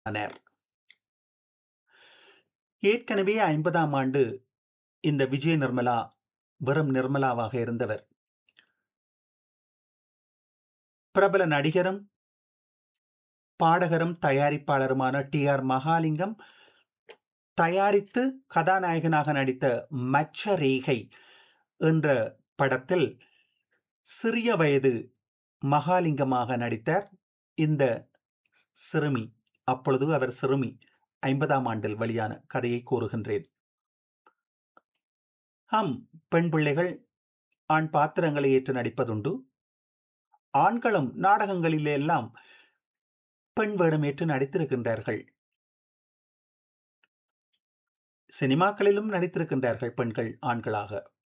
ஆனார் ஏற்கனவே ஐம்பதாம் ஆண்டு இந்த விஜய நிர்மலா வெறும் நிர்மலாவாக இருந்தவர் பிரபல நடிகரும் பாடகரும் தயாரிப்பாளருமான டி ஆர் மகாலிங்கம் தயாரித்து கதாநாயகனாக நடித்த மச்ச ரேகை என்ற படத்தில் சிறிய வயது மகாலிங்கமாக நடித்தார் இந்த சிறுமி அப்பொழுது அவர் சிறுமி ஐம்பதாம் ஆண்டில் வெளியான கதையை கூறுகின்றேன் ஆம் பெண் பிள்ளைகள் ஆண் பாத்திரங்களை ஏற்று நடிப்பதுண்டு ஆண்களும் நாடகங்களிலே எல்லாம் பெண் வேடம் ஏற்று நடித்திருக்கின்றார்கள் சினிமாக்களிலும் நடித்திருக்கின்றார்கள் பெண்கள் ஆண்களாக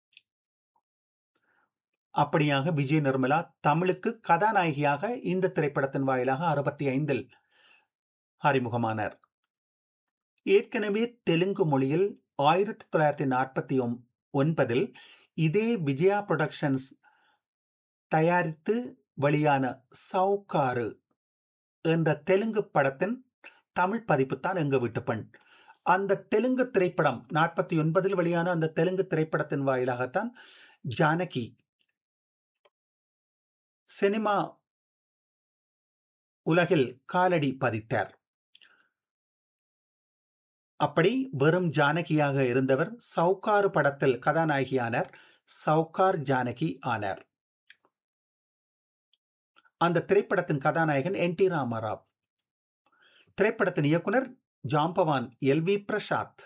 அப்படியாக விஜய் நிர்மலா தமிழுக்கு கதாநாயகியாக இந்த திரைப்படத்தின் வாயிலாக அறுபத்தி ஐந்தில் அறிமுகமானார் ஏற்கனவே தெலுங்கு மொழியில் ஆயிரத்தி தொள்ளாயிரத்தி நாற்பத்தி ஒன்பதில் இதே விஜயா புரொடக்ஷன்ஸ் தயாரித்து வெளியான சவுக்காரு என்ற தெலுங்கு படத்தின் தமிழ் பதிப்பு தான் எங்க வீட்டு பெண் அந்த தெலுங்கு திரைப்படம் நாற்பத்தி ஒன்பதில் வெளியான அந்த தெலுங்கு திரைப்படத்தின் வாயிலாகத்தான் ஜானகி சினிமா உலகில் காலடி பதித்தார் அப்படி வெறும் ஜானகியாக இருந்தவர் சவுக்காரு படத்தில் கதாநாயகியானார் சவுக்கார் ஜானகி ஆனார் அந்த திரைப்படத்தின் கதாநாயகன் என் டி ராமராவ் திரைப்படத்தின் இயக்குனர் ஜாம்பவான் எல் வி பிரசாத்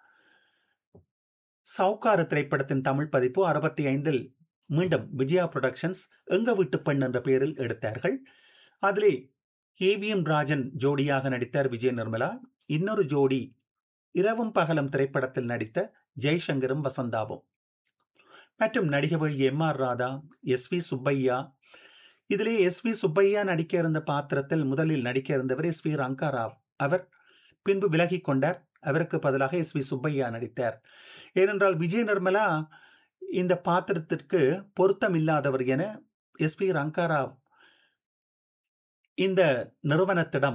சவுக்காரு திரைப்படத்தின் தமிழ் பதிப்பு அறுபத்தி ஐந்தில் மீண்டும் விஜயா புரொடக்ஷன்ஸ் எங்க வீட்டு பெண் என்ற பெயரில் எடுத்தார்கள் அதிலே ஏவிஎம் ராஜன் ஜோடியாக நடித்தார் விஜய் நிர்மலா இன்னொரு ஜோடி இரவும் பகலும் திரைப்படத்தில் நடித்த ஜெய்சங்கரும் வசந்தாவும் மற்றும் நடிகர்கள் M R Radha S V Subbaiah இதிலே எஸ் வி சுப்பையா நடிக்க இருந்த பாத்திரத்தில் முதலில் நடிக்க இருந்தவர் எஸ் வி ரங்காராவ் அவர் பின்பு விலகி கொண்டார் அவருக்கு பதிலாக எஸ் வி சுப்பையா நடித்தார் ஏனென்றால் விஜய் நிர்மலா இந்த பாத்திரத்திற்கு பொருத்தம் இல்லாதவர் என எஸ் பி ரங்காராவ் இந்த நிறுவனத்திடம்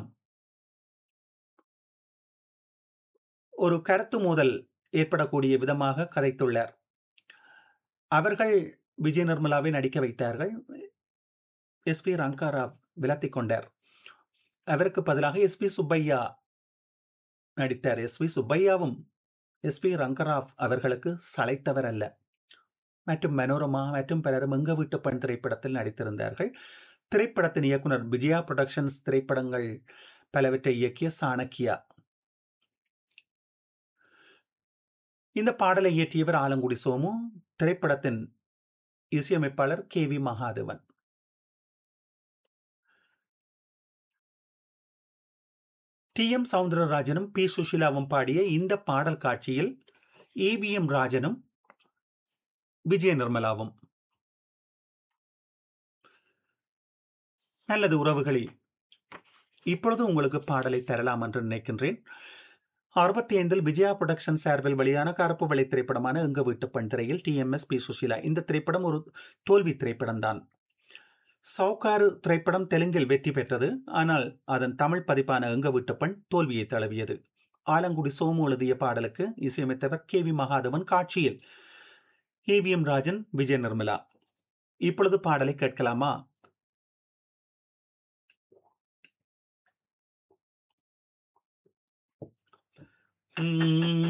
ஒரு கருத்து மோதல் ஏற்படக்கூடிய விதமாக கதைத்துள்ளார் அவர்கள் விஜய் நிர்மலாவை நடிக்க வைத்தார்கள் எஸ் பி ரங்காராவ் விலத்தி கொண்டார் அவருக்கு பதிலாக எஸ் பி சுப்பையா நடித்தார் எஸ் பி சுப்பையாவும் எஸ் பி ரங்கராவ் அவர்களுக்கு சளைத்தவர் அல்ல மற்றும் மனோரமா மற்றும் பலரும் எங்க வீட்டு பெண் திரைப்படத்தில் நடித்திருந்தார்கள் திரைப்படத்தின் இயக்குனர் விஜயா புரொடக்ஷன்ஸ் திரைப்படங்கள் பலவற்றை இயக்கிய சாணக்கியா இந்த பாடலை இயற்றியவர் ஆலங்குடி சோமு திரைப்படத்தின் இசையமைப்பாளர் K V Mahadevan T M சவுந்தரராஜனும் பி சுஷிலாவும் பாடிய இந்த பாடல் காட்சியில் ஏவிஎம் ராஜனும் விஜய நிர்மலாவும் நல்லது உறவுகளே இப்பொழுது உங்களுக்கு பாடலை தரலாம் என்று நினைக்கின்றேன் அறுபத்தி ஐந்தில் விஜயா புரொடக்ஷன் சார்பில் வெளியான கருப்பு வெள்ளை திரைப்படமான எங்க வீட்டு பெண் திரையில் T M S P Susheela இந்த திரைப்படம் ஒரு தோல்வி திரைப்படம் தான் சவுக்காரு திரைப்படம் தெலுங்கில் வெற்றி பெற்றது ஆனால் அதன் தமிழ் பதிப்பான எங்க வீட்டு பெண் தோல்வியை தழுவியது ஆலங்குடி சோமு எழுதிய பாடலுக்கு இசையமைத்தவர் கே வி மகாதவன் காட்சியில் ஏவிஎம் ராஜன் விஜய் நிர்மலா இப்பொழுது பாடலை கேட்கலாமா உம்